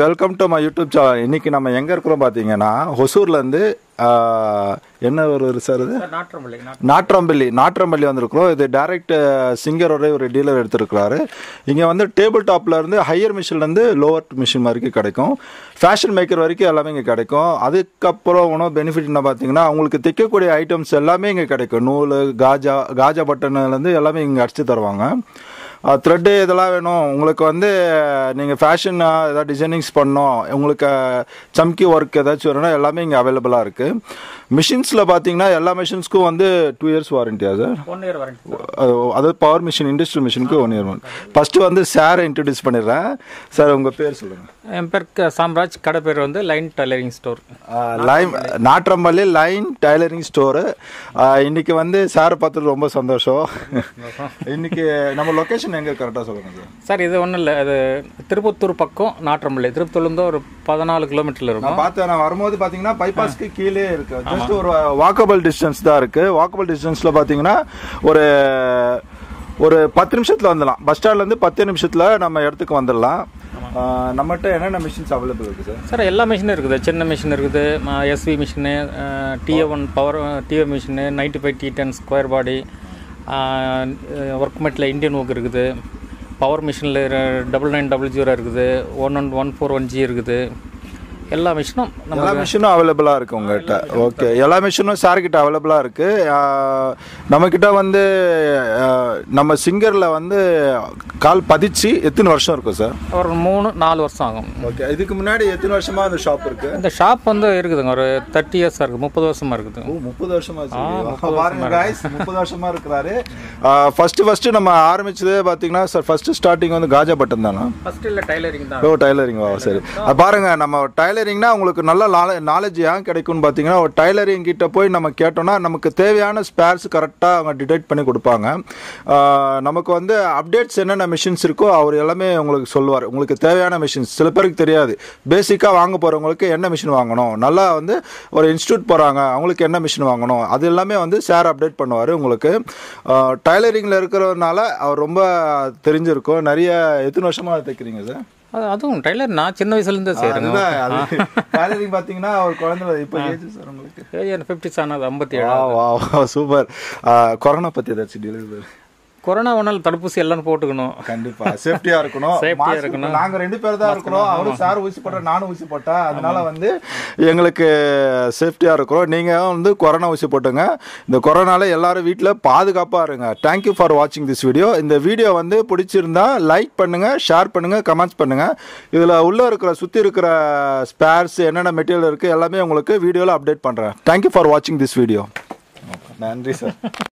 Welcome to my YouTube channel இன்னைக்கு நம்ம எங்கே இருக்கிறோம் பார்த்தீங்கன்னா ஹொசூர்லேருந்து என்ன ஒரு சார் இது நாற்றம்பள்ளி நாட்ரம்பள்ளி நாட்ரம்பள்ளி வந்திருக்கிறோம் இது டைரக்ட் சிங்கரோட ஒரு டீலர் எடுத்திருக்கிறாரு இங்கே வந்து டேபிள் டாப்ல இருந்து ஹையர் மிஷின்லேருந்து லோவர் மிஷின் வரைக்கும் கிடைக்கும் ஃபேஷன் மேக்கர் வரைக்கும் எல்லாமே இங்கே கிடைக்கும் அதுக்கப்புறம் உணவு பெனிஃபிட் என்ன பார்த்தீங்கன்னா அவங்களுக்கு தைக்கக்கூடிய ஐட்டம்ஸ் எல்லாமே இங்கே கிடைக்கும் நூல் காஜா காஜா பட்டன்லேருந்து எல்லாமே இங்கே அடிச்சு தருவாங்க த்ரெட்டு இதெல்லாம் வேணும் உங்களுக்கு வந்து நீங்கள் ஃபேஷன் ஏதாவது டிசைனிங்ஸ் பண்ணோம் உங்களுக்கு சம்கி ஒர்க் ஏதாச்சும் வேணும்னா எல்லாமே இங்கே அவைலபிளாக இருக்குது மிஷின்ஸில் பார்த்தீங்கன்னா எல்லா மிஷின்ஸ்க்கும் வந்து டூ இயர்ஸ் வாரண்டியா சார் ஒன் இயர் வாரண்டி அதாவது பவர் மிஷின் இண்டஸ்ட்ரியல் மிஷினுக்கு ஒன் இயர் ஃபஸ்ட்டு வந்து சாரை இன்ட்ரடியூஸ் பண்ணிடுறேன் சார் உங்கள் பேர் சொல்லுங்கள் என் பேர் க- சாம்ராஜ் கடை பேர் வந்து line tailoring store line Natrampalli line tailoring store இன்னைக்கு வந்து சாரை பார்த்தது ரொம்ப சந்தோஷம் இன்னைக்கு நம்ம லொக்கேஷன் எங்கே கரெக்டாக சொல்லுங்கள் சார் சார் இது ஒன்றும் இல்லை அது திருப்பத்தூர் பக்கம் நாற்றம்பள்ளி திருப்பத்தூர்லேருந்து ஒரு பதினாலு கிலோமீட்டரில் இருக்கும் நான் பார்த்தேன் நான் வரும்போது பார்த்தீங்கன்னா பைபாஸ்க்கு கீழே இருக்கு ஜஸ்ட் ஒரு வாக்கபிள் டிஸ்டன்ஸ் தான் இருக்கு வாக்கபிள் டிஸ்டன்ஸ்ல பார்த்தீங்கன்னா ஒரு ஒரு பத்து நிமிஷத்துல வந்துடலாம் பஸ் ஸ்டாண்ட்லேருந்து பத்து நிமிஷத்துல நம்ம இடத்துக்கு வந்துடலாம் ஆஹ் நம்மகிட்ட என்னென்ன மிஷின்ஸ் அவைலபிள் இருக்கு சார் சார் எல்லா மிஷினும் இருக்குது சின்ன மிஷின் இருக்குது SV machine DA one power DA machine ninety five D ten square body work metal Indian work இருக்குது பவர் மிஷினில் டபுள் நைன் டபுள் ஜீரோ இருக்குது one one one four one G இருக்குது எல்லா மிஷினும் நம்ம எல்லா மிஷினும் அவைலபிளாக இருக்கு உங்ககிட்ட ஓகே எல்லா மிஷினும் சார் கிட்ட அவைலபிளாக இருக்கு ஆஹ் நம்மக்கிட்ட வந்து ஆஹ் நம்ம சிங்கரில் வந்து கால் பதிச்சு எத்தனை வருஷம் இருக்கும் சார் ஒரு மூணு நாலு வருஷம் ஆகும் ஓகே இதுக்கு முன்னாடி எத்தனை வருஷமா அந்த ஷாப் இருக்கு இந்த ஷாப் வந்து இருக்குதுங்க ஒரு தேர்ட்டி இயர்ஸாக இருக்குது முப்பது வருஷமாக இருக்குது ஓ முப்பது வருஷமா ஆச்சு. பாருங்க guys, முப்பது வருஷமா இருக்கிறாரு ஃபர்ஸ்ட் ஃபர்ஸ்ட் நம்ம ஆரம்பிச்சதே பாத்தீங்கன்னா சார் ஃபர்ஸ்ட் ஸ்டார்டிங் வந்து காஜா பட்டன் தானா ஃபர்ஸ்ட் இல்லை டைலரிங் தான் ஓ டைலரிங் வா சரி அது பாருங்க நம்ம டைலரிங்னா உங்களுக்கு நல்ல நாலேஜ் ஏன் கிடைக்கும்னு பார்த்தீங்கன்னா ஒரு டைலரிங் கிட்ட போய் நம்ம கேட்டோம்னா நமக்கு தேவையான ஸ்பேர்ஸ் கரெக்டாக அவங்க டிடெக்ட் பண்ணி கொடுப்பாங்க ஆஹ் நமக்கு வந்து அப்டேட்ஸ் என்னென்ன மிஷின்ஸ் இருக்கோ அவர் எல்லாமே உங்களுக்கு சொல்லுவார் உங்களுக்கு தேவையான மிஷின்ஸ் சில பேருக்கு தெரியாது பேசிக்காக வாங்க போகிறவங்களுக்கு என்ன மிஷின் வாங்கணும் நல்லா வந்து ஒரு இன்ஸ்டியூட் போகிறாங்க அவங்களுக்கு என்ன மிஷின் வாங்கணும் அது எல்லாமே வந்து சார் அப்டேட் பண்ணுவார் உங்களுக்கு டைலரிங்கில் இருக்கிறதுனால அவர் ரொம்ப தெரிஞ்சிருக்கும் நிறைய எத்தனை வருஷமாக தைக்கிறீங்க சார் அது அதுவும் டைலர் நான் சின்ன வயசுலேருந்தே செய்கிறேங்க அதுதான் அது டைலரிங் பாத்தீங்கன்னா ஒரு குழந்தை இப்போ ஏஜ் சார் உங்களுக்கு ஏஜ் ஃபிஃப்டி செவன் அது ஐம்பத்தி ஏழு வா வா சூப்பர் கொரோனா பத்தி ஏதாச்சும் டெலிவரி கொரோனா ஒன்றால் தடுப்பூசி எல்லாரும் போட்டுக்கணும் கண்டிப்பா சேஃப்டியா இருக்கணும் Safety-ஆ Mask இருக்கணும். நாங்க ரெண்டு பேர் தான் இருக்கிறோம் அவரும் சார் ஊசி போட்டா நானும் ஊசி போட்டேன் அதனால வந்து எங்களுக்கு சேஃப்டியா இருக்கிறோம் நீங்க வந்து கொரோனா ஊசி போட்டுங்க இந்த கொரோனால எல்லாரும் வீட்ல பாதுகாப்பா இருங்க தேங்க்யூ ஃபார் வாட்சிங் திஸ் வீடியோ இந்த வீடியோ வந்து பிடிச்சிருந்தா லைக் பண்ணுங்க ஷேர் பண்ணுங்க கமெண்ட்ஸ் பண்ணுங்க இதுல உள்ள இருக்கிற சுத்தி இருக்கிற ஸ்பேர்ஸ் என்னென்ன மெட்டீரியல் இருக்கு எல்லாமே உங்களுக்கு வீடியோல அப்டேட் பண்றேன் தேங்க்யூ ஃபார் வாட்சிங் திஸ் வீடியோ நன்றி சார்